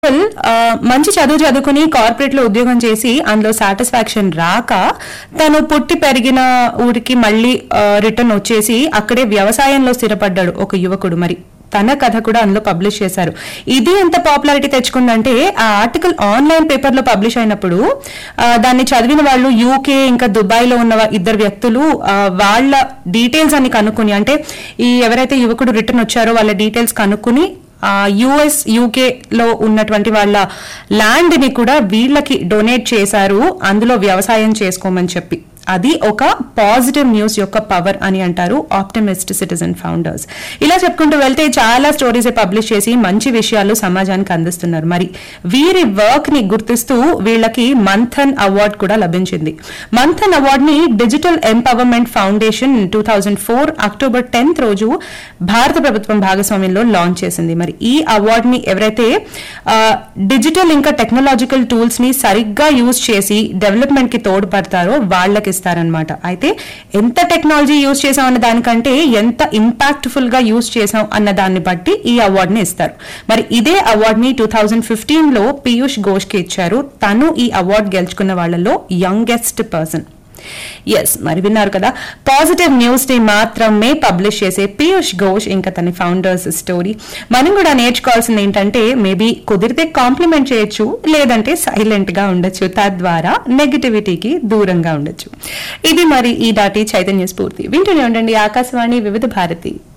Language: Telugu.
ఆ, మంచి చదువు చదువుకుని కార్పొరేట్ లో ఉద్యోగం చేసి అందులో సాటిస్ఫాక్షన్ రాక తను పుట్టి పెరిగిన ఊరికి మళ్ళీ రిటర్న్ వచ్చేసి అక్కడే వ్యవసాయంలో స్థిరపడ్డాడు ఒక యువకుడు మరి తన కథ కూడా అందులో పబ్లిష్ చేశారు ఇది ఎంత పాపులారిటీ తెచ్చుకుందంటే ఆ ఆర్టికల్ ఆన్లైన్ పేపర్ లో పబ్లిష్ అయినప్పుడు ఆ, దాన్ని చదివిన వాళ్ళు యూకే ఇంకా దుబాయ్ లో ఉన్న వా- ఇద్దరు వ్యక్తులు ఆ, వాళ్ళ డీటెయిల్స్ అన్ని కనుక్కుని అంటే ఈ ఎవరైతే యువకుడు రిటర్న్ వచ్చారో వాళ్ళ డీటెయిల్స్ కనుక్కుని యుఎస్ యూకే లో ఉన్నటువంటి వాళ్ళ ల్యాండ్ ని కూడా వీళ్ళకి డొనేట్ చేశారు అందులో వ్యవసాయం చేసుకోమని చెప్పి అది ఒక పాజిటివ్ న్యూస్ యొక్క పవర్ అని అంటారు ఆప్టమిస్ట్ సిటిజన్ ఫౌండర్స్ ఇలా చెప్పుకుంటూ వెళ్తే చాలా స్టోరీస్ పబ్లిష్ చేసి మంచి విషయాలు సమాజానికి అందిస్తున్నారు మరి వీరి వర్క్ ని గుర్తిస్తూ వీళ్ళకి మంథన్ అవార్డ్ కూడా లభించింది మంథన్ అవార్డ్ ని digital empowerment foundation two thousand four October tenth రోజు భారత ప్రభుత్వం భాగస్వామ్యంలో లాంచ్ చేసింది మరి ఈ అవార్డ్ ని ఎవరైతే డిజిటల్ ఇంకా టెక్నాలజికల్ టూల్స్ ని సరిగ్గా యూజ్ చేసి డెవలప్మెంట్ కి తోడ్పడతారో వాళ్ళకి ఇస్తారనమాట అయితే ఎంత టెక్నాలజీ యూజ్ చేసాం అన్న దానికంటే ఎంత ఇంపాక్ట్ఫుల్ గా యూజ్ చేసాం అన్న దాన్ని బట్టి ఈ అవార్డ్ ని ఇస్తారు మరి ఇదే అవార్డ్ ని టూ థౌజండ్ ఫిఫ్టీన్ లో పీయూష్ ఘోష్ కి ఇచ్చారు తను ఈ అవార్డ్ గెలుచుకున్న వాళ్ళలో యంగెస్ట్ పర్సన్ ఎస్ మరి విన్నారు కదా పాజిటివ్ న్యూస్ ని మాత్రమే పబ్లిష్ చేసే పీయూష్ ఘోష్ ఇంకా తన ఫౌండర్స్ స్టోరీ మనం కూడా నేర్చుకోవాల్సింది ఏంటంటే మేబీ కుదిరితే కాంప్లిమెంట్ చేయొచ్చు లేదంటే సైలెంట్ గా ఉండొచ్చు తద్వారా నెగిటివిటీకి దూరంగా ఉండొచ్చు ఇది మరి ఈ దాటి చైతన్య స్ఫూర్తి వింటూనే ఉండండి ఆకాశవాణి వివిధ భారతి